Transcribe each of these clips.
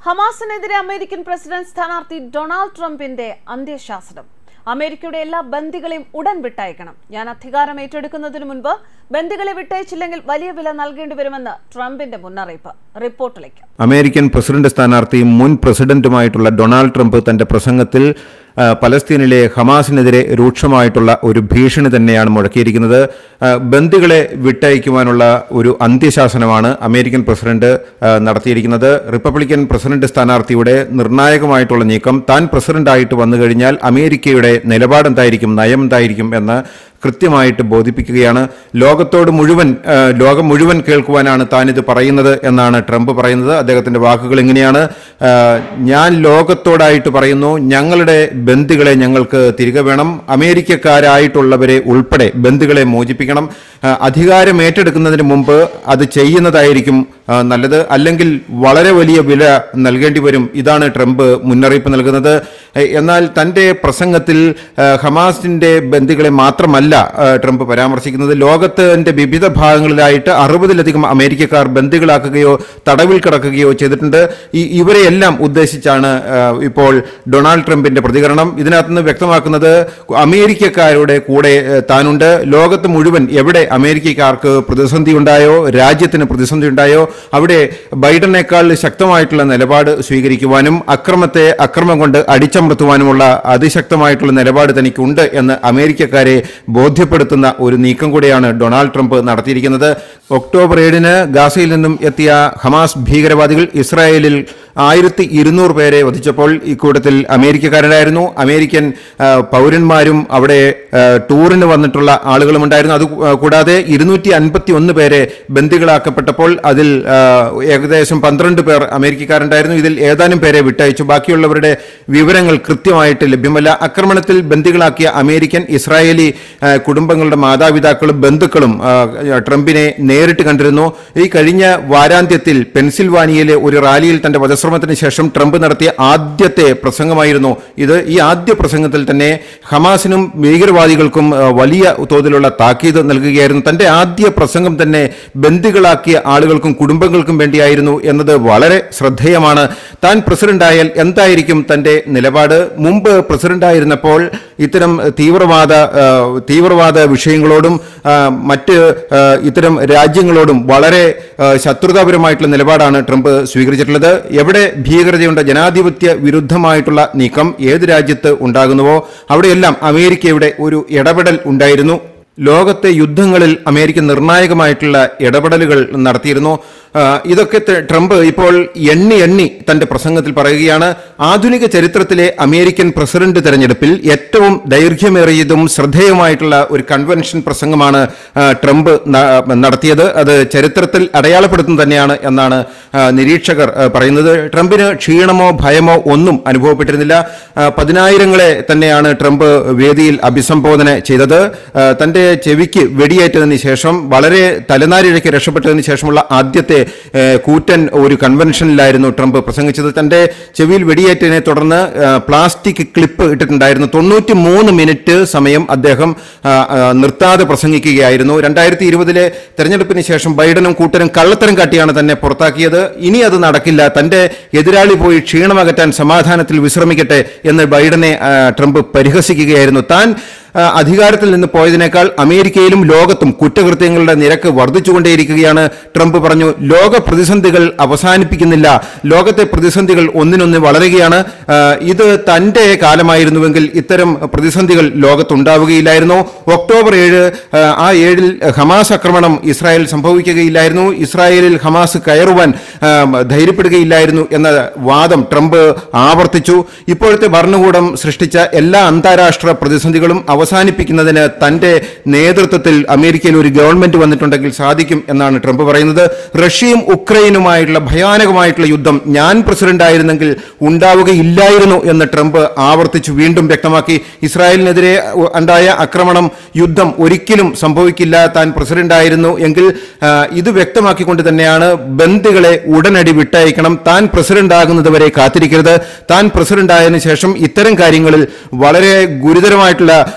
ഹമാസിനെതിരെ American president സ്ഥാനാർത്ഥി Donald ട്രംപിന്റെ അന്ത്യശാസനം അമേരിക്കയുടെ എല്ലാ ബന്ദികളെയും ഉടൻ വിട്ടയക്കണം ഞാൻ അധികാരം ഏറ്റെടുക്കുന്നതിന് മുൻപ് ബന്ദികളെ വിട്ടയച്ചില്ലെങ്കിൽ വലിയ വില നൽകേണ്ടി വരുമെന്ന് ട്രംപിന്റെ മുന്നറിയിപ്പ് റിപ്പോർട്ടിലേക്ക് അമേരിക്കൻ പ്രസിഡന്റ് സ്ഥാനാർത്ഥിയും മുൻ പ്രസിഡന്റുമായിട്ടുള്ള ഡൊണാൾഡ് ട്രംപ് തന്റെ പ്രസംഗത്തിൽ ആ, പലസ്തീനിലെ ഹമാസിനെതിരെ രൂക്ഷമായിട്ടുള്ള ഒരു ഭീഷണി തന്നെയാണ് മുഴക്കിയിരിക്കുന്നത് ആ, ബന്ദികളെ വിട്ടയക്കുവാനുള്ള ഒരു അന്ത്യശാസനമാണ് അമേരിക്കൻ പ്രസിഡന്റ് ആ, നടത്തിയിരിക്കുന്നത് റിപ്പബ്ലിക്കൻ പ്രസിഡന്റ് സ്ഥാനാർത്ഥിയുടെ നിർണായകമായിട്ടുള്ള നീക്കം താൻ പ്രസിഡന്റായിട്ട് വന്നു കഴിഞ്ഞാൽ അമേരിക്കയുടെ നിലപാടെന്തായിരിക്കും നയം എന്തായിരിക്കും എന്ന് കൃത്യമായിട്ട് ബോധിപ്പിക്കുകയാണ് ലോകത്തോട് മുഴുവൻ ആ, ലോകം മുഴുവൻ കേൾക്കുവാനാണ് താൻ ഇത് പറയുന്നത് എന്നാണ് ട്രംപ് പറയുന്നത് അദ്ദേഹത്തിന്റെ വാക്കുകൾ ഇങ്ങനെയാണ് ആ, ഞാൻ ലോകത്തോടായിട്ട് പറയുന്നു ഞങ്ങളുടെ ബന്ദികളെ ഞങ്ങൾക്ക് തിരികെ വേണം അമേരിക്കക്കാരായിട്ടുള്ളവരെ ഉൾപ്പെടെ ബന്ദികളെ മോചിപ്പിക്കണം ആ, അധികാരം ഏറ്റെടുക്കുന്നതിന് മുമ്പ് അത് ചെയ്യുന്നതായിരിക്കും ആ, നല്ലത് അല്ലെങ്കിൽ വളരെ വലിയ വില നൽകേണ്ടി വരും ഇതാണ് ട്രംപ് മുന്നറിയിപ്പ് നൽകുന്നത് എ, എന്നാൽ തന്റെ പ്രസംഗത്തിൽ ആ, ഹമാസിന്റെ ബന്ദികളെ മാത്രമല്ല ആ, ട്രംപ് പരാമർശിക്കുന്നത് ലോകത്തിന്റെ വിവിധ ഭാഗങ്ങളിലായിട്ട് അറുപതിലധികം അമേരിക്കക്കാർ ബന്ദികളാക്കുകയോ തടവിൽ കിടക്കുകയോ ചെയ്തിട്ടുണ്ട് ഈ ഇവരെയെല്ലാം ഉദ്ദേശിച്ചാണ് ആ, ഇപ്പോൾ ഡൊണാൾഡ് ട്രംപിന്റെ പ്രതികരണം ഇതിനകത്ത് നിന്ന് വ്യക്തമാക്കുന്നത് അമേരിക്കക്കാരുടെ കൂടെ ഏ, താനുണ്ട് ലോകത്ത് മുഴുവൻ എവിടെ അമേരിക്കക്കാർക്ക് പ്രതിസന്ധി ഉണ്ടായോ രാജ്യത്തിന് പ്രതിസന്ധി ഉണ്ടായോ അവിടെ ബൈഡനേക്കാൾ ശക്തമായിട്ടുള്ള നിലപാട് സ്വീകരിക്കുവാനും അക്രമത്തെ അക്രമം കൊണ്ട് അടിച്ചമർത്തുവാനുമുള്ള അതിശക്തമായിട്ടുള്ള നിലപാട് തനിക്കുണ്ട് എന്ന് അമേരിക്കക്കാരെ ബോധ്യപ്പെടുത്തുന്ന ഒരു നീക്കം കൂടിയാണ് ഡൊണാൾഡ് ട്രംപ് നടത്തിയിരിക്കുന്നത് ഒക്ടോബർ ഏഴിന് ഗാസയിൽ നിന്നും എത്തിയ ഹമാസ് ഭീകരവാദികൾ ഇസ്രായേലിൽ ആയിരത്തി ഇരുന്നൂറ് പേരെ വധിച്ചപ്പോൾ ഇക്കൂട്ടത്തിൽ അമേരിക്കക്കാരായിരുന്നു അമേരിക്കൻ ആ, പൗരന്മാരും അവിടെ ആ, ടൂറിന് വന്നിട്ടുള്ള ആളുകളും ഉണ്ടായിരുന്നു അത് കൂ- കൂടാതെ ഇരുന്നൂറ്റി അൻപത്തി ഒന്ന് പേരെ ബന്ദികളാക്കപ്പെട്ടപ്പോൾ അതിൽ ആ, ഏകദേശം പന്ത്രണ്ട് പേർ അമേരിക്കക്കാരുണ്ടായിരുന്നു ഇതിൽ ഏതാനും പേരെ വിട്ടയച്ചു ബാക്കിയുള്ളവരുടെ വിവരങ്ങൾ കൃത്യമായിട്ട് ലഭ്യമല്ല ആക്രമണത്തിൽ ബന്ദികളാക്കിയ അമേരിക്കൻ ഇസ്രായേലി ആ, കുടുംബങ്ങളുടെ മാതാപിതാക്കളും ബന്ധുക്കളും ആ, ട്രംപിനെ നേരിട്ട് കണ്ടിരുന്നു ഈ കഴിഞ്ഞ വാരാന്ത്യത്തിൽ പെൻസിൽവാനിയയിലെ ഒരു റാലിയിൽ തന്റെ വധശ്രമത്തിന് ശേഷം ട്രംപ് നടത്തിയ ആദ്യത്തെ പ്രസംഗമായിരുന്നു ഇത് ഈ ആദ്യ പ്രസംഗത്തിൽ തന്നെ ഹമാസിനും ഭീകരവാദികൾക്കും ആ, വലിയ തോതിലുള്ള താക്കീത് നൽകുകയായിരുന്നു തന്റെ ആദ്യ പ്രസംഗം തന്നെ ബന്ദികളാക്കിയ ആളുകൾക്കും കുടുംബങ്ങൾക്കും വേണ്ടിയായിരുന്നു എന്നത് വളരെ ശ്രദ്ധേയമാണ് താൻ പ്രസിഡന്റായാൽ എന്തായിരിക്കും തന്റെ നിലപാട് മുമ്പ് പ്രസിഡന്റായിരുന്നപ്പോൾ ഇത്തരം തീവ്രവാദ ആ, തീവ്രവാദ വിഷയങ്ങളോടും ആ, മറ്റ് ആ, ഇത്തരം രാജ്യങ്ങളോടും വളരെ ആ, ശത്രുതാപരമായിട്ടുള്ള നിലപാടാണ് ട്രംപ് സ്വീകരിച്ചിട്ടുള്ളത് എവിടെ ഭീകരതയുണ്ട് ജനാധിപത്യ വിരുദ്ധമായിട്ടുള്ള നീക്കം ഏത് രാജ്യത്ത് ഉണ്ടാകുന്നുവോ അവിടെയെല്ലാം അമേരിക്കയുടെ ഒരു ഇടപെടൽ ഉണ്ടായിരുന്നു ലോകത്തെ യുദ്ധങ്ങളിൽ അമേരിക്ക നിർണായകമായിട്ടുള്ള ഇടപെടലുകൾ നടത്തിയിരുന്നു ആ, ഇതൊക്കെ ത- ട്രംപ് ഇപ്പോൾ എണ്ണി എണ്ണി തന്റെ പ്രസംഗത്തിൽ പറയുകയാണ് ആധുനിക ചരിത്രത്തിലെ അമേരിക്കൻ പ്രസിഡന്റ് തെരഞ്ഞെടുപ്പിൽ ഏറ്റവും ദൈർഘ്യമേറിയതും ശ്രദ്ധേയമായിട്ടുള്ള ഒരു കൺവെൻഷൻ പ്രസംഗമാണ് ആ, ട്രംപ് ന- നടത്തിയത് അത് ചരിത്രത്തിൽ അടയാളപ്പെടുത്തുന്നത് തന്നെയാണ് എന്നാണ് ആ, നിരീക്ഷകർ ആ, പറയുന്നത് ട്രംപിന് ക്ഷീണമോ ഭയമോ ഒന്നും അനുഭവപ്പെട്ടിരുന്നില്ല ആ, പതിനായിരങ്ങളെ തന്നെയാണ് ട്രംപ് വേദിയിൽ അഭിസംബോധന ചെയ്തത് ആ, തന്റെ ചെവിക്ക് വെടിയേറ്റതിന് ശേഷം വളരെ തലനാരിഴയ്ക്ക് രക്ഷപ്പെട്ടതിന് ശേഷമുള്ള ആദ്യത്തെ ഏ, കൂറ്റൻ ഒരു കൺവെൻഷനിലായിരുന്നു ട്രംപ് പ്രസംഗിച്ചത് തന്റെ ചെവിയിൽ വെടിയേറ്റതിനെ തുടർന്ന് ആ, പ്ലാസ്റ്റിക് ക്ലിപ്പ് ഇട്ടിട്ടുണ്ടായിരുന്നു തൊണ്ണൂറ്റി മൂന്ന് മിനിറ്റ് സമയം അദ്ദേഹം ആ, ആ, നിർത്താതെ പ്രസംഗിക്കുകയായിരുന്നു രണ്ടായിരത്തി ഇരുപതിലെ തെരഞ്ഞെടുപ്പിന് ശേഷം ബൈഡനും കൂട്ടരും കള്ളത്തരം കാട്ടിയാണ് തന്നെ പുറത്താക്കിയത് ഇനി അത് നടക്കില്ല തന്റെ എതിരാളി പോയി ക്ഷീണമകറ്റാൻ സമാധാനത്തിൽ വിശ്രമിക്കട്ടെ എന്ന് ബൈഡനെ ആ, ട്രംപ് പരിഹസിക്കുകയായിരുന്നു താൻ ആ, അധികാരത്തിൽ നിന്ന് പോയതിനേക്കാൾ അമേരിക്കയിലും ലോകത്തും കുറ്റകൃത്യങ്ങളുടെ നിരക്ക് വർദ്ധിച്ചുകൊണ്ടേയിരിക്കുകയാണ് ട്രംപ് പറഞ്ഞു ലോക പ്രതിസന്ധികൾ അവസാനിപ്പിക്കുന്നില്ല ലോകത്തെ പ്രതിസന്ധികൾ ഒന്നിനൊന്ന് വളരുകയാണ് ആ, ഇത് തന്റെ കാലമായിരുന്നുവെങ്കിൽ ഇത്തരം പ്രതിസന്ധികൾ ലോകത്തുണ്ടാവുകയില്ലായിരുന്നു ഒക്ടോബർ ഏഴ് ആ, ആ ഏഴിൽ ഹമാസ് ആക്രമണം ഇസ്രായേൽ സംഭവിക്കുകയില്ലായിരുന്നു ഇസ്രായേലിൽ ഹമാസ് കയറുവാൻ ആ, ധൈര്യപ്പെടുകയില്ലായിരുന്നു എന്ന വാദം ട്രംപ് ആവർത്തിച്ചു ഇപ്പോഴത്തെ ഭരണകൂടം സൃഷ്ടിച്ച എല്ലാ അന്താരാഷ്ട്ര പ്രതിസന്ധികളും അവസാനിപ്പിക്കുന്നതിന് തന്റെ നേതൃത്വത്തിൽ അമേരിക്കയിൽ ഒരു ഗവൺമെന്റ് വന്നിട്ടുണ്ടെങ്കിൽ സാധിക്കും എന്നാണ് ട്രംപ് പറയുന്നത് റഷ്യയും ഉക്രൈനുമായിട്ടുള്ള ഭയാനകമായിട്ടുള്ള യുദ്ധം ഞാൻ പ്രസിഡന്റ് ആയിരുന്നെങ്കിൽ ഉണ്ടാവുകയില്ലായിരുന്നു എന്ന് ട്രംപ് ആവർത്തിച്ചു വീണ്ടും വ്യക്തമാക്കി ഇസ്രായേലിനെതിരെ ഉണ്ടായ ആക്രമണം യുദ്ധം ഒരിക്കലും സംഭവിക്കില്ല താൻ പ്രസിഡന്റ് ആയിരുന്നു എങ്കിൽ ആ, ഇത് വ്യക്തമാക്കിക്കൊണ്ട് തന്നെയാണ് ബന്ദികളെ ഉടനടി വിട്ടയക്കണം താൻ പ്രസിഡന്റ് ആകുന്നതുവരെ കാത്തിരിക്കരുത് താൻ പ്രസിഡന്റ് ആയതിനു ശേഷം ഇത്തരം കാര്യങ്ങളിൽ വളരെ ഗുരുതരമായിട്ടുള്ള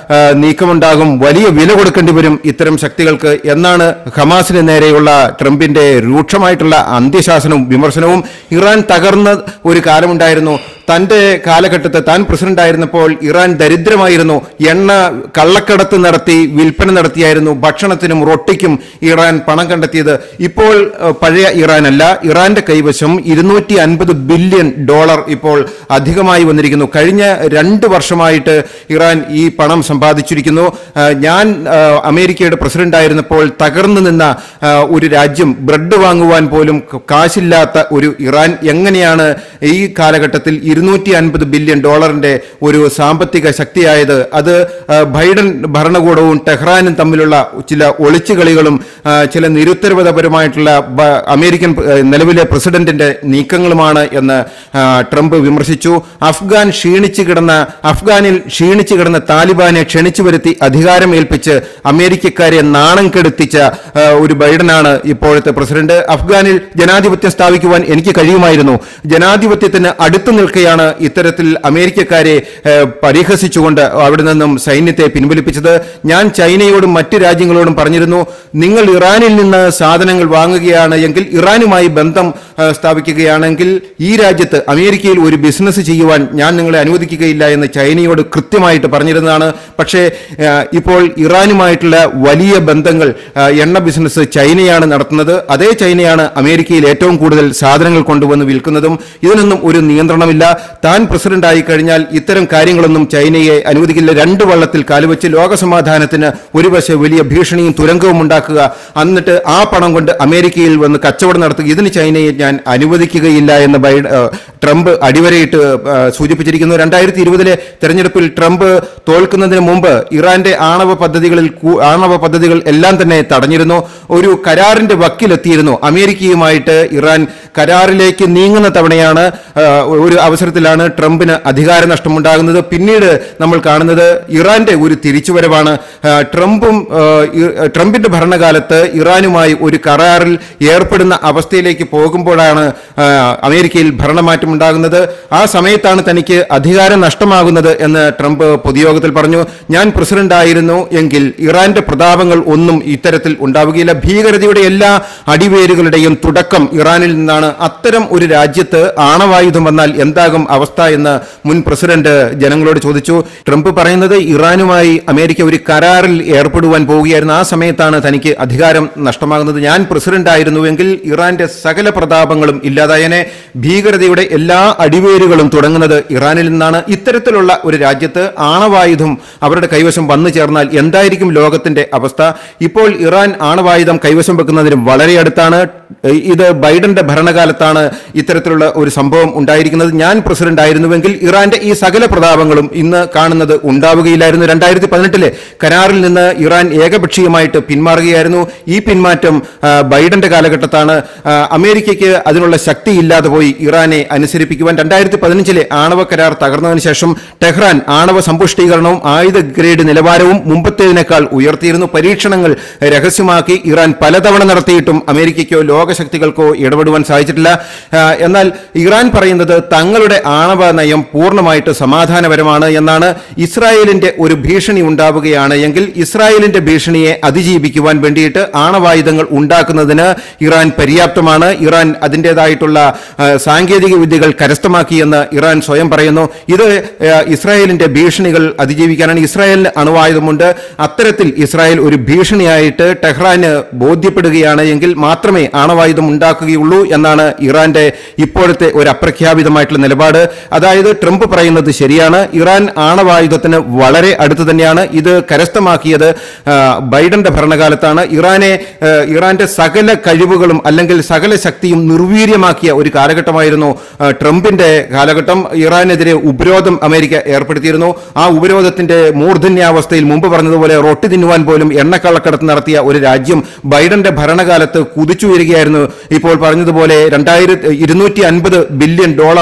ആ, നീക്കമുണ്ടാകും വലിയ വില കൊടുക്കേണ്ടി വരും ഇത്തരം ശക്തികൾക്ക് എന്നാണ് ഹമാസിന് നേരെയുള്ള ട്രംപിന്റെ രൂക്ഷമായിട്ടുള്ള അന്ത്യശാസനവും വിമർശനവും ഇറാൻ തകർന്ന ഒരു കാലമുണ്ടായിരുന്നു തന്റെ കാലഘട്ടത്തെ താൻ പ്രസിഡന്റ് ആയിരുന്നപ്പോൾ ഇറാൻ ദരിദ്രമായിരുന്നു എണ്ണ കള്ളക്കടത്ത് നടത്തി വിൽപ്പന നടത്തിയായിരുന്നു ഭക്ഷണത്തിനും റൊട്ടിക്കും ഇറാൻ പണം കണ്ടെത്തിയത് ഇപ്പോൾ ഏഹ്, പഴയ ഇറാൻ അല്ല ഇറാന്റെ കൈവശം ഇരുന്നൂറ്റി അൻപത് ബില്യൺ ഡോളർ ഇപ്പോൾ അധികമായി വന്നിരിക്കുന്നു കഴിഞ്ഞ രണ്ട് വർഷമായിട്ട് ഇറാൻ ഈ പണം സമ്പാദിച്ചിരിക്കുന്നു ഏഹ്, ഞാൻ ഏഹ്, അമേരിക്കയുടെ പ്രസിഡന്റ് ആയിരുന്നപ്പോൾ തകർന്നു നിന്ന ഏഹ്, ഒരു രാജ്യം ബ്രെഡ് വാങ്ങുവാൻ പോലും ക- കാശില്ലാത്ത ഒരു ഇറാൻ എങ്ങനെയാണ് ഈ കാലഘട്ടത്തിൽ ഇരുന്നൂറ്റി അൻപത് ബില്യൺ ഡോളറിന്റെ ഒരു സാമ്പത്തിക ശക്തിയായത് അത് ആ, ബൈഡൻ ഭരണകൂടവും ടെഹ്റാനും തമ്മിലുള്ള ചില ഒളിച്ചുകളികളും ആ, ചില നിരുത്തരവാദപരമായിട്ടുള്ള ബ- അമേരിക്കൻ ആ, നിലവിലെ പ്രസിഡന്റിന്റെ നീക്കങ്ങളുമാണ് എന്ന് ആ, ട്രംപ് വിമർശിച്ചു അഫ്ഗാൻ ക്ഷീണിച്ചു കിടന്ന അഫ്ഗാനിൽ ക്ഷീണിച്ചു കിടന്ന താലിബാനെ ക്ഷണിച്ചു വരുത്തി അധികാരം ഏൽപ്പിച്ച് അമേരിക്കക്കാരെ നാണം കെടുത്തിച്ച ആ, ഒരു ബൈഡനാണ് ഇപ്പോഴത്തെ പ്രസിഡന്റ് അഫ്ഗാനിൽ ജനാധിപത്യം സ്ഥാപിക്കുവാൻ എനിക്ക് കഴിയുമായിരുന്നു ജനാധിപത്യത്തിന് അടുത്തു നിൽക്കെയാണ് ഇത്തരത്തിൽ അമേരിക്കക്കാരെ ഏഹ്, പരിഹസിച്ചുകൊണ്ട് അവിടെ നിന്നും സൈന്യത്തെ പിൻവലിപ്പിച്ചത് ഞാൻ ചൈനയോടും മറ്റ് രാജ്യങ്ങളോടും പറഞ്ഞിരുന്നു നിങ്ങൾ ഇറാനിൽ നിന്ന് സാധനങ്ങൾ വാങ്ങുകയാണ് എങ്കിൽ ഇറാനുമായി ബന്ധം ഏഹ്, സ്ഥാപിക്കുകയാണെങ്കിൽ ഈ രാജ്യത്ത് അമേരിക്കയിൽ ഒരു ബിസിനസ് ചെയ്യുവാൻ ഞാൻ നിങ്ങളെ അനുവദിക്കുകയില്ല എന്ന് ചൈനയോട് കൃത്യമായിട്ട് പറഞ്ഞിരുന്നതാണ് പക്ഷേ ഏഹ്, ഇപ്പോൾ ഇറാനുമായിട്ടുള്ള വലിയ ബന്ധങ്ങൾ ഏഹ്, എണ്ണ ബിസിനസ് ചൈനയാണ് നടത്തുന്നത് അതേ ചൈനയാണ് അമേരിക്കയിൽ ഏറ്റവും കൂടുതൽ സാധനങ്ങൾ കൊണ്ടുവന്ന് വിൽക്കുന്നതും ഇതിനൊന്നും ഒരു നിയന്ത്രണമില്ല താൻ പ്രസിഡന്റ് ആയി കഴിഞ്ഞാൽ ഇത്തരം കാര്യങ്ങളൊന്നും ചൈനയെ അനുവദിക്കില്ല രണ്ട് വള്ളത്തിൽ കാലുവെച്ച് ലോകസമാധാനത്തിന് ഒരു വശം വലിയ ഭീഷണിയും തുരങ്കവും ഉണ്ടാക്കുക എന്നിട്ട് ആ പണം കൊണ്ട് അമേരിക്കയിൽ വന്ന് കച്ചവടം നടത്തുക ഇതിന് ചൈനയെ ഞാൻ അനുവദിക്കുകയില്ല എന്ന് ബൈഡ ഏഹ് ട്രംപ് അടിവരയിട്ട് ഏഹ് സൂചിപ്പിച്ചിരിക്കുന്നു രണ്ടായിരത്തി ഇരുപതിലെ തെരഞ്ഞെടുപ്പിൽ ട്രംപ് തോൽക്കുന്നതിന് മുമ്പ് ഇറാന്റെ ആണവ പദ്ധതികളിൽ കൂ- ആണവ പദ്ധതികൾ എല്ലാം തന്നെ തടഞ്ഞിരുന്നു ഒരു കരാറിന്റെ വക്കിലെത്തിയിരുന്നു അമേരിക്കയുമായിട്ട് ഇറാൻ കരാറിലേക്ക് നീങ്ങുന്ന തവണയാണ് ആ, ഒരു അവസരത്തിലാണ് ട്രംപിന് അധികാര നഷ്ടമുണ്ടാകുന്നത് പിന്നീട് നമ്മൾ കാണുന്നത് ഇറാന്റെ ഒരു തിരിച്ചുവരവാണ് ആ, ട്രംപും ആ, ഇ- ട്രംപിന്റെ ഭരണകാലത്ത് ഇറാനുമായി ഒരു കരാറിൽ ഏർപ്പെടുന്ന അവസ്ഥയിലേക്ക് പോകുമ്പോഴാണ് ആ, അമേരിക്കയിൽ ഭരണമാറ്റം ഉണ്ടാകുന്നത് ആ സമയത്താണ് തനിക്ക് അധികാരം നഷ്ടമാകുന്നത് എന്ന് ട്രംപ് പൊതുയോഗത്തിൽ പറഞ്ഞു ഞാൻ പ്രസിഡന്റ് ആയിരുന്നു എങ്കിൽ ഇറാന്റെ പ്രതാപങ്ങൾ ഒന്നും ഇത്തരത്തിൽ ഉണ്ടാവുകയില്ല ഭീകരതയുടെ എല്ലാ അടിവേരുകളുടെയും തുടക്കം ഇറാനിൽ നിന്നാണ് അത്തരം ഒരു രാജ്യത്ത് ആണവായുധം വന്നാൽ എന്താകും അവസ്ഥ എന്ന് മുൻ പ്രസിഡന്റ് ജനങ്ങളോട് ചോദിച്ചു ട്രംപ് പറയുന്നത് ഇറാനുമായി അമേരിക്ക ഒരു കരാറിൽ ഏർപ്പെടുവാൻ പോവുകയായിരുന്നു ആ സമയത്താണ് തനിക്ക് അധികാരം നഷ്ടമാകുന്നത് ഞാൻ പ്രസിഡന്റ് ആയിരുന്നുവെങ്കിൽ ഇറാന്റെ സകല പ്രതാപങ്ങളും ഇല്ലാതായനെ ഭീകരതയുടെ എല്ലാ അടിവേരുകളും തുടങ്ങുന്നത് ഇറാനിൽ നിന്നാണ് ഇത്തരത്തിലുള്ള ഒരു രാജ്യത്ത് ആണവായുധം അവരുടെ കൈവശം വന്നു ചേർന്നാൽ എന്തായിരിക്കും ലോകത്തിന്റെ അവസ്ഥ ഇപ്പോൾ ഇറാൻ ആണവായുധം കൈവശം വെക്കുന്നതിന് വളരെ അടുത്താണ് ഇത് ബൈഡന്റെ ഭരണകാലത്താണ് ഇത്തരത്തിലുള്ള ഒരു സംഭവം ഉണ്ടായിരിക്കുന്നത് ഞാൻ പ്രസിഡന്റ് ആയിരുന്നുവെങ്കിൽ ഇറാന്റെ ഈ സകല പ്രതാപങ്ങളും ഇന്ന് കാണുന്നത് ഉണ്ടാവുകയില്ലായിരുന്നു രണ്ടായിരത്തി പതിനെട്ടിലെ കരാറിൽ നിന്ന് ഇറാൻ ഏകപക്ഷീയമായിട്ട് പിന്മാറുകയായിരുന്നു ഈ പിന്മാറ്റം ആ, ബൈഡന്റെ കാലഘട്ടത്താണ് ആ, അമേരിക്കയ്ക്ക് അതിനുള്ള ശക്തി ഇല്ലാതെ പോയി ഇറാനെ അനുസരിപ്പിക്കുവാൻ രണ്ടായിരത്തി പതിനഞ്ചിലെ ആണവ കരാർ തകർന്നതിന് ശേഷം ടെഹ്റാൻ ആണവ സമ്പുഷ്ടീകരണവും ആയുധ ഗ്രേഡ് നിലവാരവും മുമ്പത്തേതിനേക്കാൾ ഉയർത്തിയിരുന്നു പരീക്ഷണങ്ങൾ രഹസ്യമാക്കി ഇറാൻ പലതവണ നടത്തിയിട്ടും അമേരിക്കയ്ക്കോ ലോകശക്തികൾക്കോ ഇടപെടുവാൻ സാധിച്ചിട്ടില്ല ആ, എന്നാൽ ഇറാൻ പറയുന്നത് തങ്ങളുടെ ആണവ നയം പൂർണ്ണമായിട്ട് സമാധാനപരമാണ് എന്നാണ് ഇസ്രായേലിന്റെ ഒരു ഭീഷണി ഉണ്ടാവുകയാണ് എങ്കിൽ ഇസ്രായേലിന്റെ ഭീഷണിയെ അതിജീവിക്കുവാൻ വേണ്ടിയിട്ട് ആണവായുധങ്ങൾ ഉണ്ടാക്കുന്നതിന് ഇറാൻ പര്യാപ്തമാണ് ഇറാൻ അതിൻ്റെതായിട്ടുള്ള ആ, സാങ്കേതിക വിദ്യകൾ കരസ്ഥമാക്കിയെന്ന് ഇറാൻ സ്വയം പറയുന്നു ഇത് ആ, ഇസ്രായേലിന്റെ ഭീഷണികൾ അതിജീവിക്കാനാണ് ഇസ്രായേലിന് അണുവായുധമുണ്ട് അത്തരത്തിൽ ഇസ്രായേൽ ഒരു ഭീഷണിയായിട്ട് ടെഹ്റാന് ബോധ്യപ്പെടുകയാണ് എങ്കിൽ മാത്രമേ ആണവായുധം ഉണ്ടാക്കുകയുള്ളൂ എന്നാണ് ഇറാന്റെ ഇപ്പോഴത്തെ ഒരു അപ്രഖ്യാപിതമായിട്ടുള്ള നിലപാട് അതായത് ട്രംപ് പറയുന്നത് ശരിയാണ് ഇറാൻ ആണവായുധത്തിന് വളരെ അടുത്ത് തന്നെയാണ് ഇത് കരസ്ഥമാക്കിയത് ആ, ബൈഡന്റെ ഭരണകാലത്താണ് ഇറാനെ ആ, ഇറാന്റെ സകല കഴിവുകളും അല്ലെങ്കിൽ സകല ശക്തിയും നിർവീര്യമാക്കിയ ഒരു കാലഘട്ടമായിരുന്നു ആ, ട്രംപിന്റെ കാലഘട്ടം ഇറാനെതിരെ ഉപരോധം അമേരിക്ക ഏർപ്പെടുത്തിയിരുന്നു ആ ഉപരോധത്തിന്റെ മൂർധന്യാവസ്ഥയിൽ മുമ്പ് പറഞ്ഞതുപോലെ റൊട്ടി തിന്നുവാൻ പോലും എണ്ണക്കള്ളക്കടത്ത് നടത്തിയ ഒരു രാജ്യം ബൈഡന്റെ ഭരണകാലത്ത് കുതിച്ചുയരുകയായിരുന്നു ഇപ്പോൾ പറഞ്ഞതുപോലെ രണ്ടായിരത്തി ഇരുന്നൂറ്റി അൻപത് ബില്യൺ ഡോളർ വരെ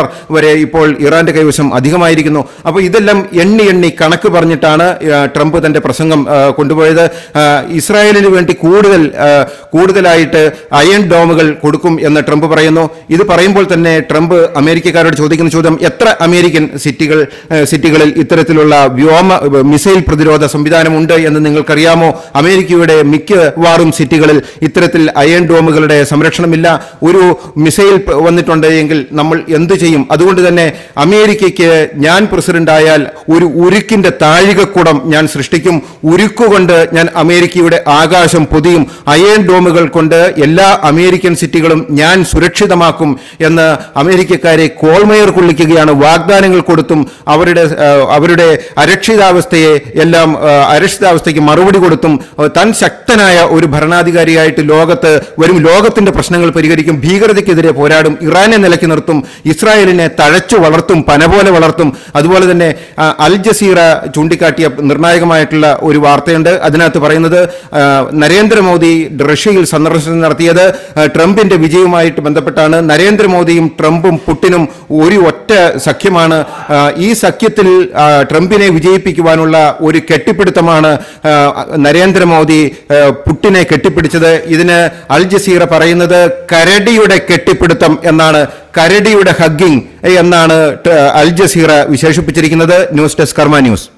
വരെ ഇപ്പോൾ ഇറാന്റെ കൈവശം അധികമായിരിക്കുന്നു അപ്പോൾ ഇതെല്ലാം എണ്ണി എണ്ണി കണക്ക് പറഞ്ഞിട്ടാണ് ആ, ട്രംപ് തന്റെ പ്രസംഗം ആ, കൊണ്ടുപോയത് ആ, ഇസ്രായേലിന് വേണ്ടി കൂടുതൽ ആ, കൂടുതലായിട്ട് അയൺ ഡോമുകൾ കൊടുക്കും എന്ന് ട്രംപ് പറയുന്നു ഇത് പറയുമ്പോൾ തന്നെ ട്രംപ് അമേരിക്കക്കാരോട് ചോദിക്കുന്ന ചോദ്യം എത്ര അമേരിക്കൻ സിറ്റികൾ ആ, സിറ്റികളിൽ ഇത്തരത്തിലുള്ള വ്യോമ മിസൈൽ പ്രതിരോധ സംവിധാനമുണ്ട് എന്ന് നിങ്ങൾക്കറിയാമോ അമേരിക്കയുടെ മിക്കവാറും സിറ്റികളിൽ ഇത്തരത്തിൽ അയൺ ഡോമുകളുടെ സംരക്ഷണമില്ല ഒരു മിസൈൽ പ- വന്നിട്ടുണ്ട് എങ്കിൽ നമ്മൾ എന്തു ചെയ്യും അതുകൊണ്ട് തന്നെ അമേരിക്കയ്ക്ക് ഞാൻ പ്രസിഡന്റ് ആയാൽ ഒരു ഉരുക്കിന്റെ താഴികക്കുടം ഞാൻ സൃഷ്ടിക്കും ഉരുക്കുകൊണ്ട് ഞാൻ അമേരിക്കയുടെ ആകാശം പൊതിയും അയൺ ഡോമുകൾ കൊണ്ട് എല്ലാ അമേരിക്കൻ സിറ്റികളും ഞാൻ സുരക്ഷിതമാക്കും എന്ന് അമേരിക്കക്കാരെ കോൾമയർ കൊള്ളിക്കുകയാണ് വാഗ്ദാനങ്ങൾ കൊടുത്തും അവരുടെ ആ, അവരുടെ അരക്ഷിതാവസ്ഥയെ എല്ലാം ആ, അരക്ഷിതാവസ്ഥയ്ക്ക് മറുപടി കൊടുത്തും ആ, താൻ ശക്തനായ ഒരു ഭരണാധികാരിയായിട്ട് ലോകത്ത് വരും ലോകത്തിന്റെ പ്രശ്നങ്ങൾ പരിഹരിക്കും ഭീകരതയ്ക്കെതിരെ പോരാടും ഇറാനെ നിലയ്ക്ക് നിർത്തും ഇസ്രായേലിനെ തഴച്ചു വളർത്തും പന പോലെ വളർത്തും അതുപോലെ തന്നെ ആ, അൽ ജസീറ ചൂണ്ടിക്കാട്ടിയ നിർണായകമായിട്ടുള്ള ഒരു വാർത്തയുണ്ട് അതിനകത്ത് പറയുന്നത് ആ, നരേന്ദ്രമോദി റഷ്യയിൽ സന്ദർശനം നടത്തിയത് ആ, ട്രംപിന്റെ വിജയവുമായിട്ട് ബന്ധപ്പെട്ടാണ് നരേന്ദ്രമോദിയും ട്രംപും പുട്ടിനും ഒരു ഒറ്റ സഖ്യമാണ് ആ, ഈ സഖ്യത്തിൽ ആ, ട്രംപിനെ വിജയിപ്പിക്കുവാനുള്ള ഒരു കെട്ടിപ്പിടുത്തമാണ് ആ, നരേന്ദ്രമോദി ആ, പുട്ടിനെ കെട്ടിപ്പിടിച്ചത് ഇതിന് അൽ ജസീറ പറയുന്നത് കരടിയുടെ കെട്ടിപ്പിടുത്തം എന്നാണ് കരടിയുടെ ഹഗ്ഗിംഗ് എന്നാണ് ട്- അൽ ജസീറ വിശേഷിപ്പിച്ചിരിക്കുന്നത് ന്യൂസ് ഡെസ്ക് കർമ്മ ന്യൂസ്